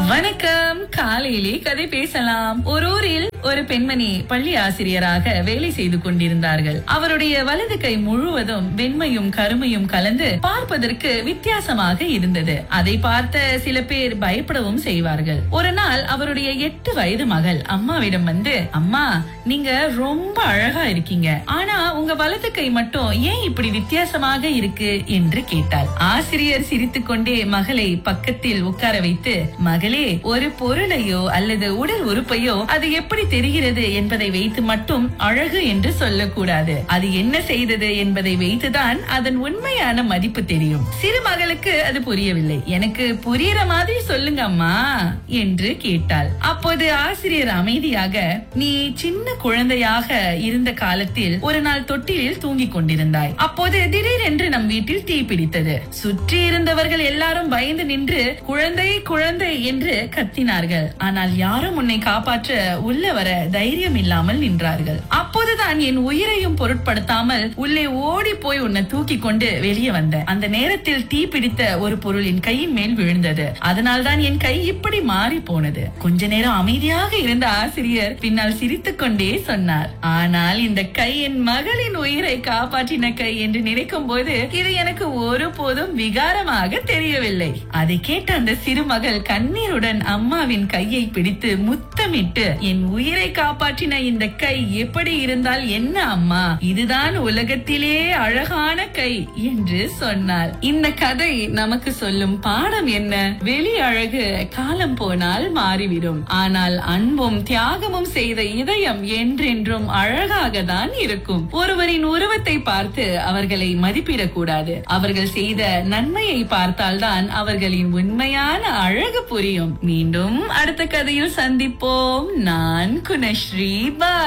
வணக்கம் காலையிலே கதை பேசலாம் ஒரு ஊரில் ஒரு பெண்மணி பள்ளி ஆசிரியராக வேலை செய்து கொண்டிருந்தார்கள் அவருடைய வலது கை முழுவதும் வெண்மையும் கருமையும் கலந்து பார்ப்பதற்கு வித்தியாசமாக இருந்தது அதை பார்த்த சில பேர் பயப்படவும் செய்வார்கள் ஒரு நாள் அவருடைய எட்டு வயது மகள் அம்மாவிடம் வந்து அம்மா நீங்க ரொம்ப அழகா இருக்கீங்க ஆனா உங்க வலது கை மட்டும் ஏன் இப்படி வித்தியாசமாக இருக்கு என்று கேட்டாள் ஆசிரியர் சிரித்துக்கொண்டே மகளை பக்கத்தில் உட்கார வைத்து மகளே ஒரு பொருளையோ அல்லது உடல் உறுப்பையோ அது எப்படி தெரிகிறது என்பதை வைத்து மட்டும் அழகு என்று சொல்லக்கூடாது அது என்ன செய்தது என்பதை வைத்துதான் அதன் உண்மையான மதிப்பு தெரியும் சிறு மகளுக்கு அது புரியவில்லை எனக்கு புரியுற மாதிரி சொல்லுங்க அம்மா என்று கேட்டாள் அப்போது ஆசிரியர் அமைதியாக நீ சின்ன குழந்தையாக இருந்த காலத்தில் ஒரு நாள் தொட்டிலில் தூங்கிக் கொண்டிருந்தாய் அப்போது திடீரென்று நம் வீட்டில் தீ பிடித்தது சுற்றி இருந்தவர்கள் எல்லாரும் பயந்து நின்று குழந்தை குழந்தை என்று கத்தினார்கள் ஆனால் யாரும் உன்னை காப்பாற்ற உள்ள வர தைரியம் இல்லாமல் நின்றார்கள் அப்போதுதான் என் உயிரையும் பொருட்படுத்தாமல் உள்ளே ஓடி போய் உன்னை தூக்கி கொண்டு வெளியே வந்தேன் அந்த நேரத்தில் தீ பிடித்த ஒரு பொருள் என் கையின் மேல் விழுந்தது அதனால் தான் என் கை இப்படி மாறி போனது கொஞ்ச நேரம் அமைதியாக இருந்த ஆசிரியர் பின்னால் சிரித்துக் கொண்டே சொன்னார் ஆனால் இந்த கை என் மகளின் உயிரை காப்பாற்றின கை என்று நினைக்கும் போது இது எனக்கு ஒருபோதும் விகாரமாக தெரியவில்லை அதை கேட்ட அந்த சிறுமகள் கண்ணீருடன் அம்மாவின் கையை பிடித்து முத்தமிட்டு என் உயிரை காப்பாற்றின இந்த கை எப்படி இருந்தால் என்ன அம்மா இதுதான் உலகத்திலே அழகான கை என்று சொன்னார் இந்த கதை நமக்கு சொல்லும் பாடம் என்ன வெளி அழகு காலம் போனால் மாறிவிடும் ஆனால் அன்பும் தியாகமும் செய்த இதயம் என்றென்றும் அழகாக தான் இருக்கும் ஒருவரின் உருவத்தை பார்த்து அவர்களை மதிப்பிடக்கூடாது அவர்கள் செய்த நன்மையை பார்த்தால்தான் அவர்களின் உண்மையான அழகு புரியும் மீண்டும் அடுத்த கதையில் சந்திப்போம் நான் குணஸ்ரீ பாய்